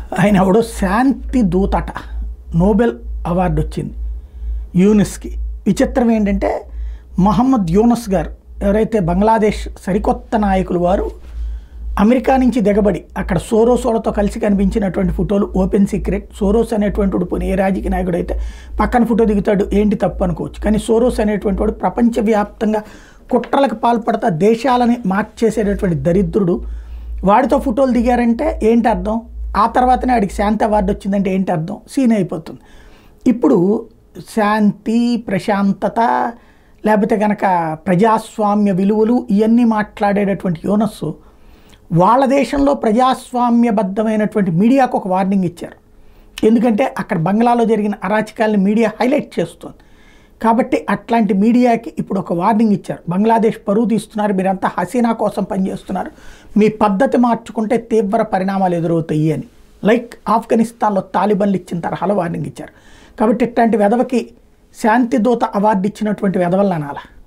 ఆయన ఎవడో శాంతి దూతట Nobel award వచ్చింది యూనిస్కి విచిత్రం ఏంటంటే మహమ్మద్ యూనస్ గారు ఎవరైతే బంగ్లాదేశ్ సరికొత్త నాయకులు వారు అమెరికా నుంచి దిగబడి అక్కడ సోరోసోలతో కలిసి కనిపించినటువంటి ఫోటోలు ఓపెన్ సీక్రెట్ సోరోస్ అనేటువంటి వాడు పోనీ ఏ రాజకీయ నాయకుడు అయితే పక్కన ఫోటో దిగుతాడు ఏంటి తప్పు అనుకోవచ్చు కానీ సోరోస్ అనేటువంటి వాడు ప్రపంచవ్యాప్తంగా కుట్రలకు పాల్పడతా దేశాలని మార్చేసేటటువంటి దరిద్రుడు వాడితో ఫోటోలు దిగారంటే ఏంటి అర్థం ఆ తర్వాతనే వాడికి శాంతి అవార్డు వచ్చిందంటే ఏంటి అర్థం సీన్ అయిపోతుంది ఇప్పుడు శాంతి ప్రశాంతత లేకపోతే కనుక ప్రజాస్వామ్య విలువలు ఇవన్నీ మాట్లాడేటటువంటి యోనస్సు వాళ్ళ దేశంలో ప్రజాస్వామ్యబద్ధమైనటువంటి మీడియాకు ఒక వార్నింగ్ ఇచ్చారు ఎందుకంటే అక్కడ బంగ్లాలో జరిగిన అరాచకాలని మీడియా హైలైట్ చేస్తుంది కాబట్టి అట్లాంటి మీడియాకి ఇప్పుడు ఒక వార్నింగ్ ఇచ్చారు బంగ్లాదేశ్ పరువు తీస్తున్నారు మీరంతా హసీనా కోసం పనిచేస్తున్నారు మీ పద్ధతి మార్చుకుంటే తీవ్ర పరిణామాలు ఎదురవుతాయి అని లైక్ ఆఫ్ఘనిస్తాన్లో తాలిబన్లు ఇచ్చిన తరహాలో వార్నింగ్ ఇచ్చారు కాబట్టి ఇట్లాంటి వెధవకి శాంతి దూత అవార్డు ఇచ్చినటువంటి వెధవలను అనాలా